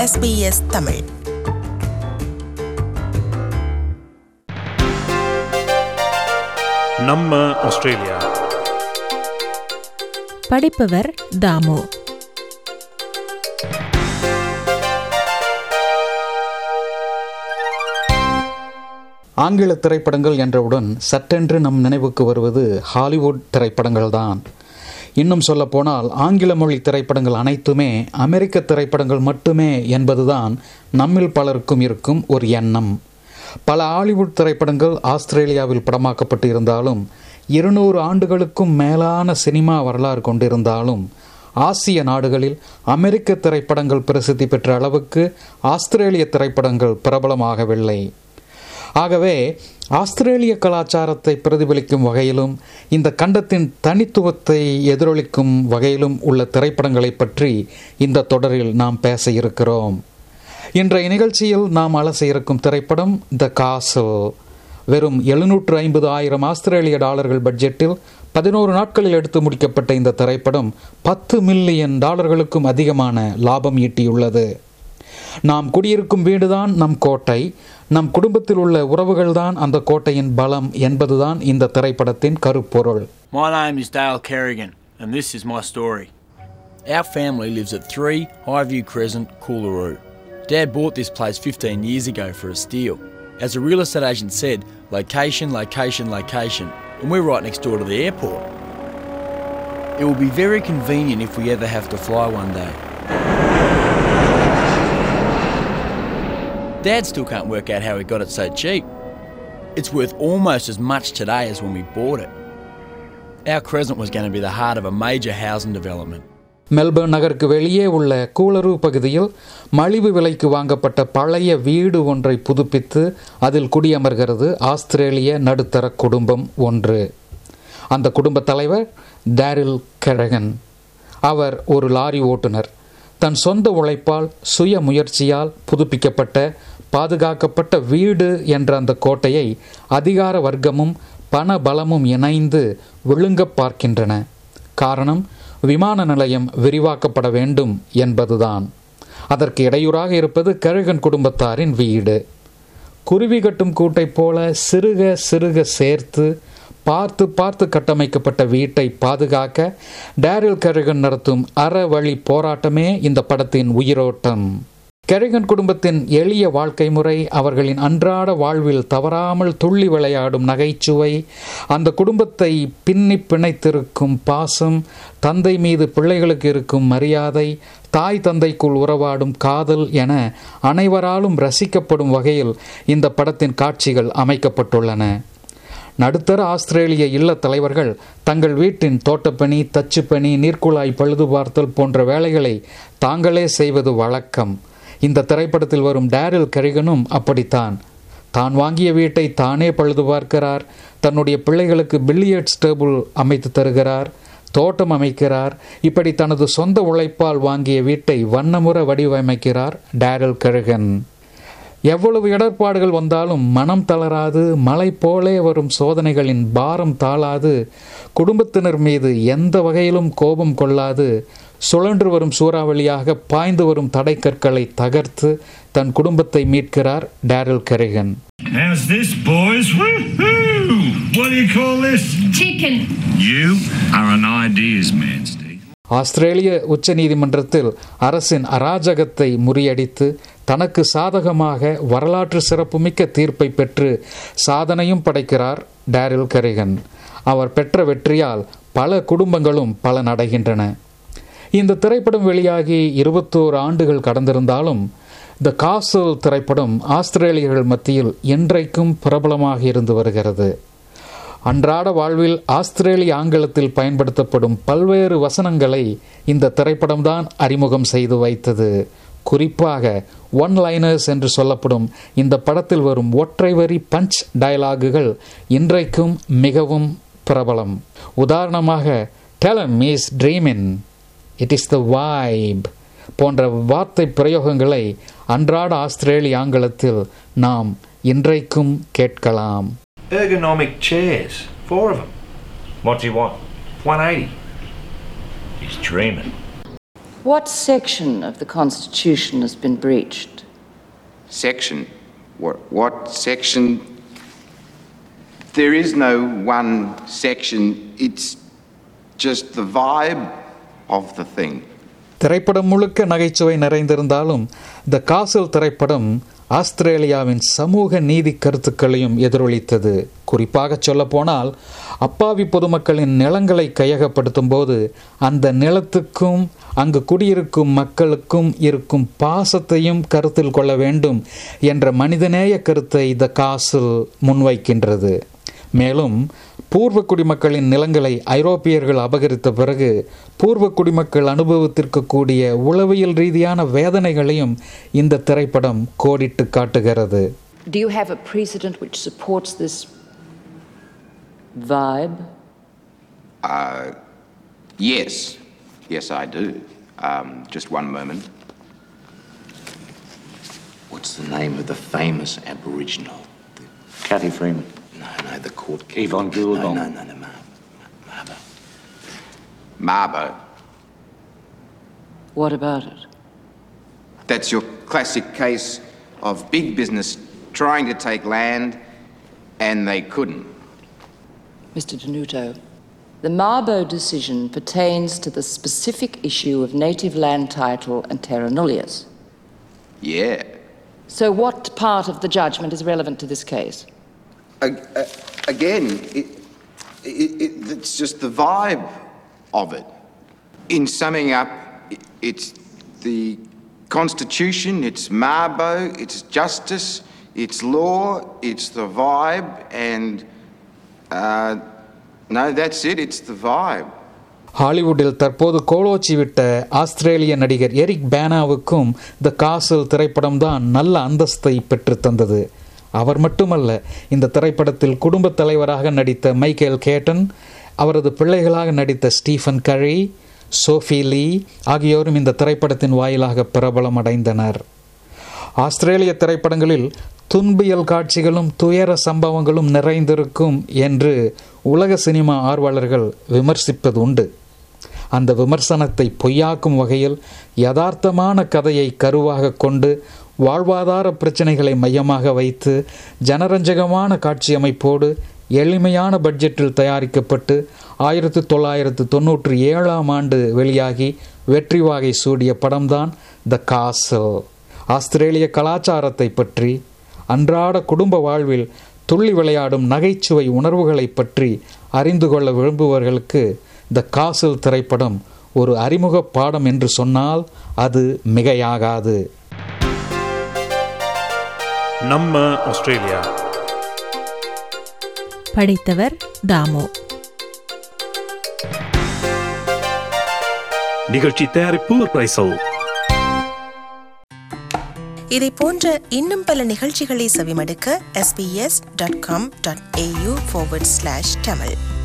SBS Tamil நம்ம Australia படிப்பவர் Damu ஆங்கில திரைப்படங்கள் என்றவுடன் சட்டென்று நம் நினைவுக்கு வருவது ஹாலிவுட் திரைப்படங்கள்தான் இன்னும் சொல்லப்போனால் ஆங்கில மொழி திரைப்படங்கள் அனைத்துமே அமெரிக்க திரைப்படங்கள் மட்டுமே என்பதுதான் நம்மில் பலருக்கும் இருக்கும் ஒரு எண்ணம் பல ஹாலிவுட் திரைப்படங்கள் ஆஸ்திரேலியாவில் படமாக்கப்பட்டு இருந்தாலும் இருநூறு ஆண்டுகளுக்கும் மேலான சினிமா வரலாறு கொண்டிருந்தாலும் ஆசிய நாடுகளில் அமெரிக்க திரைப்படங்கள் பிரசித்தி பெற்ற அளவுக்கு ஆஸ்திரேலிய திரைப்படங்கள் பிரபலமாகவில்லை ஆகவே ஆஸ்திரேலிய கலாச்சாரத்தை பிரதிபலிக்கும் வகையிலும் இந்த கண்டத்தின் தனித்துவத்தை எதிரொலிக்கும் வகையிலும் உள்ள திரைப்படங்களை பற்றி இந்த தொடரில் நாம் பேச இருக்கிறோம் இன்றைய நிகழ்ச்சியில் நாம் அலச இருக்கும் திரைப்படம் த காசல் வெறும் எழுநூற்று ஐம்பது ஆயிரம் ஆஸ்திரேலிய டாலர்கள் பட்ஜெட்டில் பதினோரு நாட்களில் எடுத்து முடிக்கப்பட்ட இந்த திரைப்படம் பத்து மில்லியன் டாலர்களுக்கும் அதிகமான லாபம் ஈட்டியுள்ளது நாம் குடியிருக்கும் வீடுதான் நம் கோட்டை நம் குடும்பத்தில் உள்ள உறவுகள்தான் அந்த கோட்டையின் பலம் என்பதுதான் இந்த திரைப்படத்தின் கருப்பொருள் My name is Dale Kerrigan, and this is my story. Our family lives at 3 Highview Crescent, Coolaroo. Dad bought this place 15 years ago for a steal. As a real estate agent said, location, location, location, and we're right next door to the airport. It will be very convenient if we ever have to fly one day. Dad still can't work out how he got it so cheap. It's worth almost as much today as when we bought it. Our Crescent was going to be the heart of a major housing development. Melbourne நகருக்கு வெளியே உள்ள cooler பகுதியில் மலிவு விலைக்கு வாங்கப்பட்ட பழைய வீடு ஒன்றை புதுப்பித்து அதில் குடியமர்கிறது ஆஸ்திரேலிய நடுத்தர குடும்பம் ஒன்று அந்த குடும்ப தலைவர் டேரில் கெரகன் அவர் ஒரு லாரி ஓட்டுநர் தன் சொந்த உழைப்பால் சுய முயற்சியால் புதுப்பிக்கப்பட்ட பாதுகாக்கப்பட்ட வீடு என்ற அந்த கோட்டையை அதிகார வர்க்கமும் பண பலமும் இணைந்து விழுங்கப் பார்க்கின்றன காரணம் விமான நிலையம் விரிவாக்கப்பட வேண்டும் என்பதுதான் அதற்கு இடையூறாக இருப்பது கழுகன் குடும்பத்தாரின் வீடு குருவி கட்டும் கூட்டைப் போல சிறுக சிறுக சேர்த்து பார்த்து பார்த்து கட்டமைக்கப்பட்ட வீட்டை பாதுகாக்க டேரில் கருகன் நடத்தும் அறவழி போராட்டமே இந்த படத்தின் உயிரோட்டம் கெரிகன் குடும்பத்தின் எளிய வாழ்க்கை முறை அவர்களின் அன்றாட வாழ்வில் தவறாமல் துள்ளி விளையாடும் நகைச்சுவை அந்த குடும்பத்தை பின்னி பிணைத்திருக்கும் பாசம் தந்தை மீது பிள்ளைகளுக்கு இருக்கும் மரியாதை தாய் தந்தைக்குள் உறவாடும் காதல் என அனைவராலும் ரசிக்கப்படும் வகையில் இந்த படத்தின் காட்சிகள் அமைக்கப்பட்டுள்ளன நடுத்தர ஆஸ்திரேலிய இல்ல தலைவர்கள் தங்கள் வீட்டின் தோட்டப்பணி தச்சுப்பணி நீர்க்குழாய் பழுது பார்த்தல் போன்ற வேலைகளை தாங்களே செய்வது வழக்கம் இந்த திரைப்படத்தில் வரும் டேரில் கரிகனும் அப்படித்தான் தான் வாங்கிய வீட்டை தானே பழுது பார்க்கிறார் தன்னுடைய பிள்ளைகளுக்கு பில்லியர்ட்ஸ் டேபிள் அமைத்து தருகிறார் தோட்டம் அமைக்கிறார் இப்படி தனது சொந்த உழைப்பால் வாங்கிய வீட்டை வண்ணமுற வடிவமைக்கிறார் டேரில் கருகன் எவ்வளவு இடர்பாடுகள் வந்தாலும் மனம் தளராது மலை போலே வரும் சோதனைகளின் பாரம் தாளாது குடும்பத்தினர் மீது எந்த வகையிலும் கோபம் கொள்ளாது சுழன்று வரும் சூறாவளியாக பாய்ந்து வரும் தடைக்கற்களை தகர்த்து தன் குடும்பத்தை மீட்கிறார் Darryl Kerrigan How's this, boys? Woohoo! What do you call this? Chicken. You are an ideas man, Steve. ஆஸ்திரேலிய உச்சநீதிமன்றத்தில் அரசின் அராஜகத்தை முறியடித்து தனக்கு சாதகமாக வரலாற்று சிறப்புமிக்க தீர்ப்பை பெற்று சாதனையும் படைக்கிறார் டேரில் கரிகன் அவர் பெற்ற வெற்றியால் பல குடும்பங்களும் பலனடைகின்றன இந்த திரைப்படம் வெளியாகி இருபத்தோரு ஆண்டுகள் கடந்திருந்தாலும் த காசல் திரைப்படம் ஆஸ்திரேலியர்கள் மத்தியில் இன்றைக்கும் பிரபலமாக இருந்து வருகிறது அன்றாட வாழ்வில் ஆஸ்திரேலிய ஆங்கிலத்தில் பயன்படுத்தப்படும் பல்வேறு வசனங்களை இந்த திரைப்படம்தான் அறிமுகம் செய்து வைத்தது குறிப்பாக ஒன் லைனர்ஸ் என்று சொல்லப்படும் இந்த படத்தில் வரும் ஒற்றை வரி பஞ்ச் டயலாகுகள் இன்றைக்கும் மிகவும் பிரபலம் உதாரணமாக tell them is dreaming it is the vibe போன்ற வார்த்தை பிரயோகங்களை அன்றாட ஆஸ்திரேலிய ஆங்கிலத்தில் நாம் இன்றைக்கும் கேட்கலாம் Ergonomic chairs, four of them. What do you want? 180. He's dreaming. What section of the Constitution has been breached? Section. What, what section? There is no one section. It's just the vibe of the thing. திரைப்படம் முழுக்க நகைச்சுவை நிறைந்திருந்தாலும் த castle திரைப்படம் ஆஸ்திரேலியாவின் சமூக நீதி கருத்துக்களையும் எதிரொலித்தது குறிப்பாக சொல்லப்போனால் அப்பாவி பொதுமக்களின் நிலங்களை கையகப்படுத்தும் போது அந்த நிலத்துக்கும் அங்கு குடியிருக்கும் மக்களுக்கும் இருக்கும் பாசத்தையும் கருத்தில் கொள்ள வேண்டும் என்ற மனிதநேய கருத்தை த காசில் முன்வைக்கின்றது மேலும் பூர்வ குடிமக்களின் நிலங்களை ஐரோப்பியர்கள் அபகரித்த பிறகு பூர்வ குடிமக்கள் அனுபவத்திற்கக்கூடிய உளவியல் ரீதியான வேதனைகளையும் இந்த திரைப்படம் கோடிட்டு காட்டுகிறது Do you have a precedent which supports this vibe? Yes. Yes, I do. Um, just one moment. What's the name of the famous Aboriginal? Cathy Freeman. No, no, the court. Yvonne Goolabong. No, no, no, no, Mar- Marbo. Marbo. What about it? That's your classic case of big business trying to take land and they couldn't. Mr. Denuto, the Marbo decision pertains to the specific issue of native land title and terra nullius. Yeah. So, what part of the judgment is relevant to this case? A- a- again, it, it, it, it's just the vibe of it. In summing up, i- it's the Constitution, it's Marbo, it's justice, it's law, it's the vibe, and uh, no, that's it, it's the vibe. ஹாலிவுட்டில் தற்போது கோலோச்சி விட்ட ஆஸ்திரேலிய நடிகர் Eric பேனாவுக்கும் த castle திரைப்படம்தான் நல்ல அந்தஸ்தை பெற்று தந்தது அவர் மட்டுமல்ல இந்த திரைப்படத்தில் குடும்பத் தலைவராக நடித்த மைக்கேல் கேட்டன் அவரது பிள்ளைகளாக நடித்த ஸ்டீஃபன் கரி சோஃபி லீ ஆகியோரும் இந்த திரைப்படத்தின் வாயிலாக பிரபலம் அடைந்தனர் ஆஸ்திரேலிய திரைப்படங்களில் துன்பியல் காட்சிகளும் துயர சம்பவங்களும் நிறைந்திருக்கும் என்று உலக சினிமா ஆர்வலர்கள் விமர்சிப்பது உண்டு அந்த விமர்சனத்தை பொய்யாக்கும் வகையில் யதார்த்தமான கதையை கருவாக கொண்டு வாழ்வாதார பிரச்சனைகளை மையமாக வைத்து ஜனரஞ்சகமான காட்சி அமைப்போடு எளிமையான பட்ஜெட்டில் தயாரிக்கப்பட்டு ஆயிரத்தி தொள்ளாயிரத்து தொன்னூற்றி ஏழாம் ஆண்டு வெளியாகி வெற்றி வாகை சூடிய படம்தான் த காசல் ஆஸ்திரேலிய கலாச்சாரத்தை பற்றி அன்றாட குடும்ப வாழ்வில் துள்ளி விளையாடும் நகைச்சுவை உணர்வுகளை பற்றி அறிந்து கொள்ள விரும்புபவர்களுக்கு த காசல் திரைப்படம் ஒரு அறிமுக பாடம் என்று சொன்னால் அது மிகையாகாது நம்ம ஆஸ்திரேலியா படித்தவர் தாமு நிகழ்ச்சி தயாரிப்பு பிரைசல் இதை போன்ற இன்னும் பல நிகழ்ச்சிகளை செவிமடுக்க sbs.com.au forward slash tamil